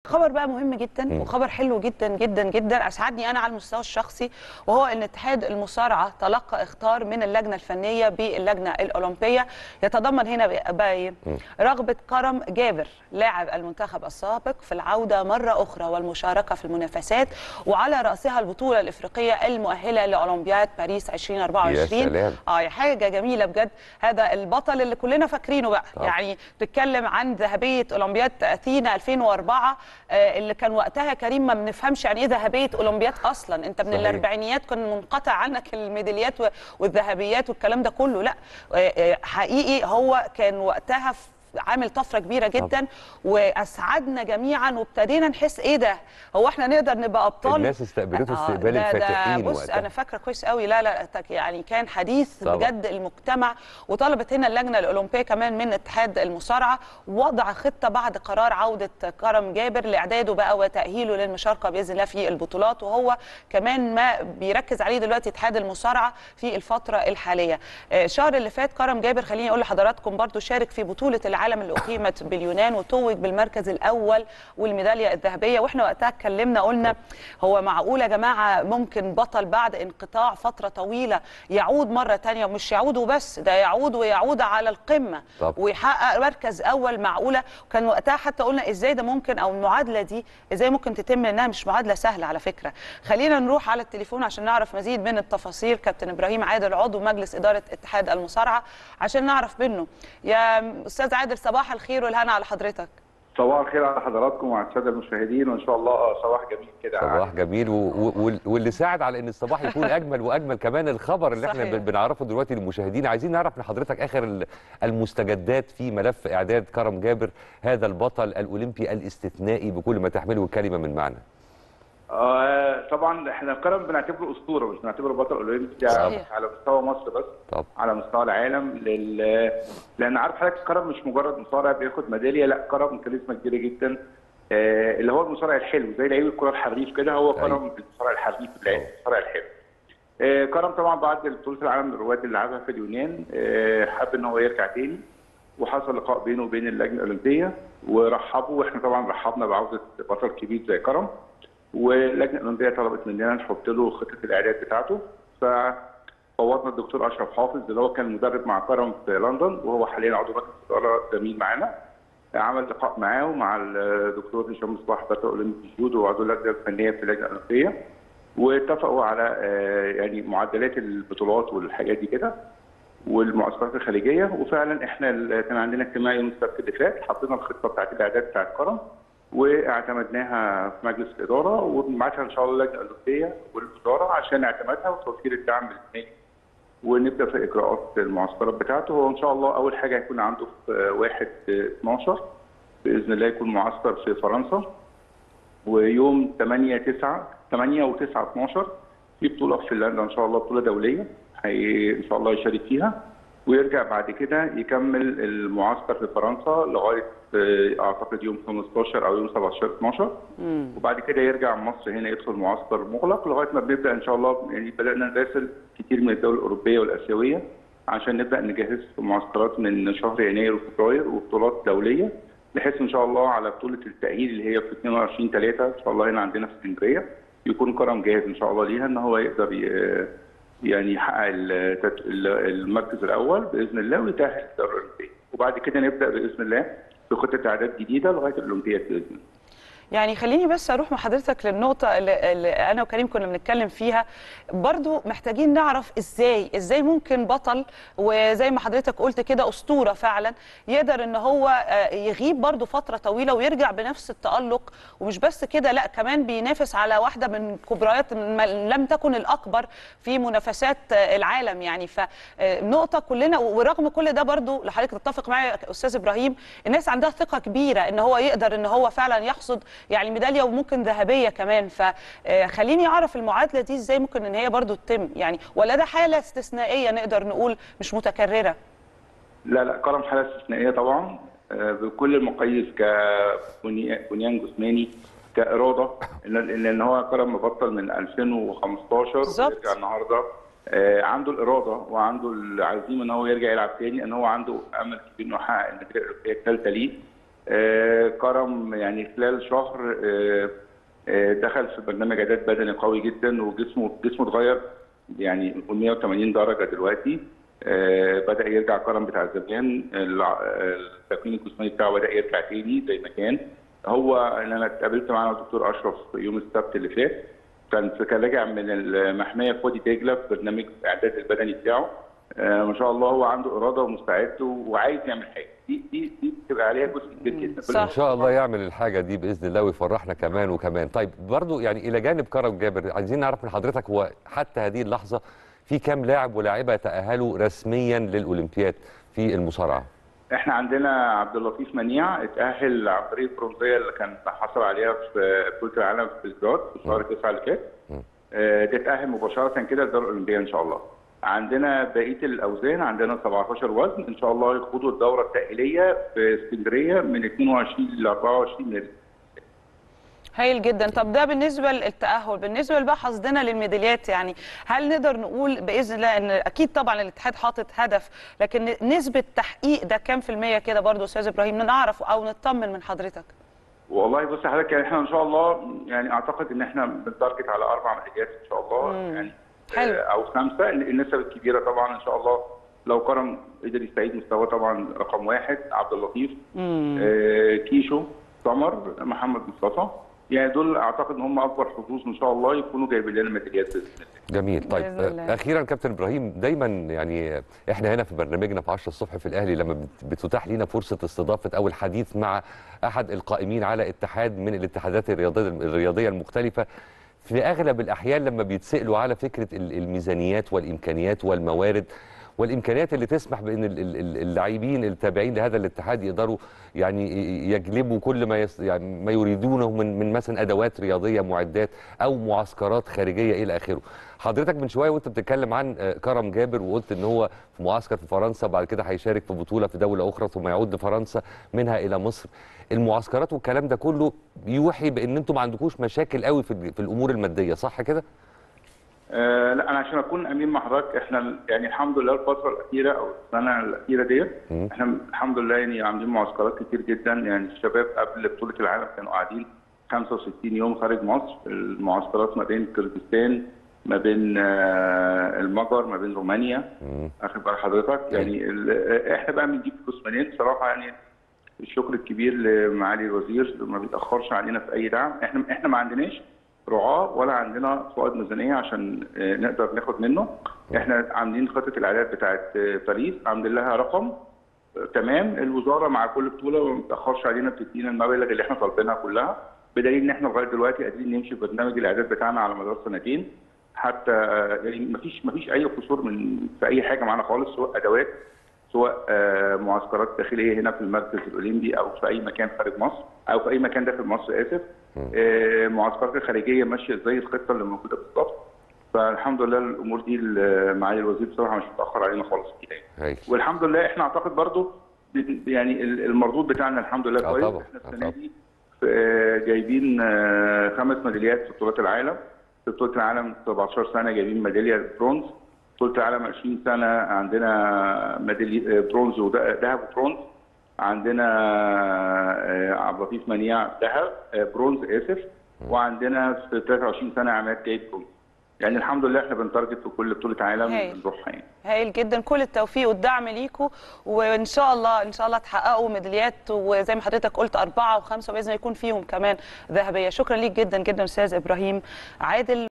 خبر بقى مهم جدا وخبر حلو جدا جدا جدا اسعدني انا على المستوى الشخصي وهو ان اتحاد المصارعه تلقى اختار من اللجنه الفنيه باللجنه الاولمبيه يتضمن هنا بقى رغبه كرم جابر لاعب المنتخب السابق في العوده مره اخرى والمشاركه في المنافسات وعلى راسها البطوله الافريقيه المؤهله لاولمبياد باريس 2024 يا سلام. اه حاجه جميله بجد هذا البطل اللي كلنا فاكرينه بقى طبعا. يعني بتتكلم عن ذهبيه اولمبياد اثينا 2004 آه، اللي كان وقتها كريم ما بنفهمش يعني ايه ذهبيه اولمبياد اصلا انت من صحيح. الاربعينيات كان منقطع عنك الميداليات و- والذهبيات والكلام ده كله لا آه، آه، حقيقي هو كان وقتها في عامل طفره كبيره جدا واسعدنا جميعا وابتدينا نحس ايه ده هو احنا نقدر نبقى ابطال الناس استقبلته آه، استقبال ده- ده الفاتحين بص وقتها. انا فاكره كويس قوي لا لا تك- يعني كان حديث طبعا. بجد المجتمع وطلبت هنا اللجنه الاولمبيه كمان من اتحاد المصارعه وضع خطه بعد قرار عوده كرم جابر لاعداده بقى وتاهيله للمشاركه باذن الله في البطولات وهو كمان ما بيركز عليه دلوقتي اتحاد المصارعه في الفتره الحاليه آه، الشهر اللي فات كرم جابر خليني اقول لحضراتكم برضو شارك في بطوله العالم اللي اقيمت باليونان وتوج بالمركز الاول والميداليه الذهبيه واحنا وقتها اتكلمنا قلنا هو معقول يا جماعه ممكن بطل بعد انقطاع فتره طويله يعود مره تانية ومش يعود وبس ده يعود ويعود على القمه طب. ويحقق مركز اول معقوله وكان وقتها حتى قلنا ازاي ده ممكن او المعادله دي ازاي ممكن تتم لانها مش معادله سهله على فكره خلينا نروح على التليفون عشان نعرف مزيد من التفاصيل كابتن ابراهيم عادل عضو مجلس اداره اتحاد المصارعه عشان نعرف منه يا استاذ عادل صباح الخير والهنا على حضرتك صباح الخير على حضراتكم وعلى الساده المشاهدين وان شاء الله صباح جميل كده صباح جميل و... و... واللي ساعد على ان الصباح يكون اجمل واجمل كمان الخبر اللي احنا صحيح. بن- بنعرفه دلوقتي للمشاهدين عايزين نعرف من حضرتك اخر ال- المستجدات في ملف اعداد كرم جابر هذا البطل الاولمبي الاستثنائي بكل ما تحمله الكلمه من معنى آه طبعا احنا كرم بنعتبره اسطوره مش بنعتبره بطل اولمبي ده صحيح. على مستوى مصر بس طب على مستوى العالم لل... لان عارف حضرتك كرم مش مجرد مصارع بياخد ميداليه لا كرم كاريزما كبيره جدا آه اللي هو المصارع الحلو زي لعيب الكره الحريف كده هو أيوة. كرم المصارع الحريف اللعيب المصارع الحلو آه كرم طبعا بعد بطوله العالم للرواد اللي لعبها في اليونان آه حب ان هو يرجع تاني وحصل لقاء بينه وبين اللجنه الاولمبيه ورحبوا واحنا طبعا رحبنا بعوده بطل كبير زي كرم واللجنه الاولمبيه طلبت مننا نحط له خطه الاعداد بتاعته ففوضنا الدكتور اشرف حافظ اللي هو كان مدرب مع كرم في لندن وهو حاليا عضو مجلس اداره زميل معانا عمل لقاء معاه ومع الدكتور هشام مصباح بطل اولمبي جودو وعضو اللجنه الفنيه في اللجنه الاولمبيه واتفقوا على آه، يعني معدلات البطولات والحاجات دي كده والمعسكرات الخليجيه وفعلا احنا ال- كان عندنا اجتماع يوم السبت اللي فات حطينا الخطه بتاعت الاعداد بتاعت كرم واعتمدناها في مجلس الاداره وبنبعتها ان شاء الله اللجنه الاولمبيه والاداره عشان اعتمادها وتوفير الدعم المالي ونبدا في اجراءات المعسكرات بتاعته هو ان شاء الله اول حاجه هيكون عنده في 1 12 باذن الله يكون معسكر في فرنسا ويوم 8 9 8 و9 12 في بطوله في فنلندا ان شاء الله بطوله دوليه هي ان شاء الله يشارك فيها ويرجع بعد كده يكمل المعسكر في فرنسا لغايه آه، اعتقد يوم 15 او يوم 17 12 وبعد كده يرجع مصر هنا يدخل معسكر مغلق لغايه ما بنبدا ان شاء الله يعني بدانا نراسل كتير من الدول الاوروبيه والاسيويه عشان نبدا نجهز في معسكرات من شهر يناير وفبراير وبطولات دوليه بحيث ان شاء الله على بطوله التاهيل اللي هي في 22 3 ان شاء الله هنا عندنا في اسكندريه يكون كرم جاهز ان شاء الله ليها ان هو يقدر ي- يعني يحقق التت- المركز الاول باذن الله ويتاهل للدوره الاولمبيه وبعد كده نبدا باذن الله بخطه اعداد جديده لغايه الاولمبياد باذن الله يعني خليني بس اروح مع حضرتك للنقطه اللي, اللي انا وكريم كنا بنتكلم فيها برضو محتاجين نعرف ازاي ازاي ممكن بطل وزي ما حضرتك قلت كده اسطوره فعلا يقدر ان هو آه، يغيب برضو فتره طويله ويرجع بنفس التالق ومش بس كده لا كمان بينافس على واحده من كبريات ما لم تكن الاكبر في منافسات آه، العالم يعني فنقطه كلنا ورغم كل ده برضو لحضرتك تتفق معايا يا استاذ ابراهيم الناس عندها ثقه كبيره ان هو يقدر ان هو فعلا يحصد يعني ميداليه وممكن ذهبيه كمان فخليني اعرف المعادله دي ازاي ممكن ان هي برضو تتم يعني ولا ده حاله استثنائيه نقدر نقول مش متكرره لا لا كرم حاله استثنائيه طبعا آه، بكل المقاييس كبنيان جسماني كاراده لان لأن هو كرم مبطل من 2015 بالظبط. ويرجع النهارده آه، عنده الاراده وعنده العزيمه ان هو يرجع يلعب تاني ان هو عنده امل كبير انه يحقق النتيجه الاولمبيه الثالثه ليه آه، كرم يعني خلال شهر آه، آه، دخل في برنامج اعداد بدني قوي جدا وجسمه جسمه اتغير يعني 180 درجه دلوقتي آه، بدا يرجع كرم بتاع زمان الع- التكوين الجسماني بتاعه بدا يرجع تاني زي ما كان هو انا اتقابلت معاه الدكتور اشرف يوم السبت اللي فات كان كان راجع من المحميه في وادي دجله في برنامج الاعداد البدني بتاعه آه، ما شاء الله هو عنده اراده ومستعد وعايز يعمل حاجه دي دي دي بتبقى عليها جزء كبير جدا صح. ان شاء الله يعمل الحاجه دي باذن الله ويفرحنا كمان وكمان طيب برضو يعني الى جانب كرم جابر عايزين نعرف من حضرتك هو حتى هذه اللحظه في كام لاعب ولاعبه تاهلوا رسميا للاولمبياد في المصارعه احنا عندنا عبد اللطيف منيع اتاهل عن طريق البرونزيه اللي كان حصل عليها في بطوله العالم في بلجراد في شهر 9 اللي فات آه، ده اتاهل مباشره كده للدوري الاولمبيه ان شاء الله عندنا بقيه الاوزان عندنا 17 وزن ان شاء الله يخوضوا الدوره التاهيليه في اسكندريه من 22 ل 24 مارس هايل جدا طب ده بالنسبه للتاهل بالنسبه بقى حصدنا للميداليات يعني هل نقدر نقول باذن الله ان اكيد طبعا الاتحاد حاطط هدف لكن نسبه تحقيق ده كام في الميه كده برضو استاذ ابراهيم نعرف او نطمن من حضرتك والله بص حضرتك يعني احنا ان شاء الله يعني اعتقد ان احنا بنتارجت على اربع ميداليات ان شاء الله يعني حلو. آه، او خمسه النسب الكبيره طبعا ان شاء الله لو كرم قدر يستعيد مستواه طبعا رقم واحد عبد اللطيف آه كيشو سمر محمد مصطفى يعني دول اعتقد ان هم اكبر حظوظ ان شاء الله يكونوا جايبين لنا ميداليات باذن الله جميل طيب بإذن الله. آه، اخيرا كابتن ابراهيم دايما يعني احنا هنا في برنامجنا في 10 الصبح في الاهلي لما بت- بتتاح لنا فرصه استضافه او الحديث مع احد القائمين على اتحاد من الاتحادات الرياضيه الرياضيه المختلفه في اغلب الاحيان لما بيتسالوا على فكره ال- الميزانيات والامكانيات والموارد والامكانيات اللي تسمح بان ال- ال- ال- اللاعبين التابعين لهذا الاتحاد يقدروا يعني ي- يجلبوا كل ما يس يعني ما يريدونه من من مثلا ادوات رياضيه معدات او معسكرات خارجيه الى اخره. حضرتك من شويه وانت بتتكلم عن آه، كرم جابر وقلت ان هو في معسكر في فرنسا وبعد كده هيشارك في بطوله في دوله اخرى ثم يعود لفرنسا منها الى مصر. المعسكرات والكلام ده كله يوحي بان انتم ما عندكوش مشاكل قوي في ال- في الامور الماديه صح كده؟ آه لا انا عشان اكون امين مع حضرتك احنا يعني الحمد لله الفتره الاخيره او السنه الاخيره ديت مم. احنا الحمد لله يعني عاملين معسكرات كتير جدا يعني الشباب قبل بطوله العالم كانوا قاعدين 65 يوم خارج مصر المعسكرات ما بين كردستان ما بين آه، المجر ما بين رومانيا مم. اخد بال حضرتك يعني ال- احنا بقى بنجيب فلوس منين بصراحه يعني الشكر الكبير لمعالي الوزير ما بيتاخرش علينا في اي دعم احنا احنا ما عندناش رعاه ولا عندنا فائض ميزانيه عشان آه، نقدر ناخد منه احنا عاملين خطه الاعداد بتاعت آه، باريس عاملين لها رقم آه، تمام الوزاره مع كل بطوله ما بتاخرش علينا بتدينا المبالغ اللي احنا طالبينها كلها بدليل ان احنا لغايه دلوقتي قادرين نمشي ببرنامج الاعداد بتاعنا على مدار سنتين حتى آه، يعني ما فيش ما فيش اي قصور من في اي حاجه معانا خالص سواء ادوات سواء آه، معسكرات داخليه هنا في المركز الاولمبي او في اي مكان خارج مصر او في اي مكان داخل مصر اسف آه، معسكرات الخارجيه ماشيه زي الخطه اللي موجوده بالظبط فالحمد لله الامور دي ال- معالي الوزير بصراحه مش متاخر علينا خالص فيها يعني. هايل والحمد لله احنا اعتقد برضو ب- يعني ال- المردود بتاعنا الحمد لله آه كويس طبعا، احنا آه السنه طبعا. دي آه، جايبين آه، خمس ميداليات في بطولات العالم في بطوله العالم 17 سنه جايبين ميداليه برونز بطوله العالم 20 سنه عندنا ميداليه برونز وذهب وبرونز عندنا آه، عبد اللطيف منيع ذهب آه، برونز اسف وعندنا في 23 سنه عماد جايب برونز يعني الحمد لله احنا بنتارجت في كل بطوله عالم هايل. بنروحها يعني هايل جدا كل التوفيق والدعم ليكم وان شاء الله ان شاء الله تحققوا ميداليات وزي ما حضرتك قلت اربعه وخمسه باذن الله يكون فيهم كمان ذهبيه شكرا ليك جدا جدا استاذ ابراهيم عادل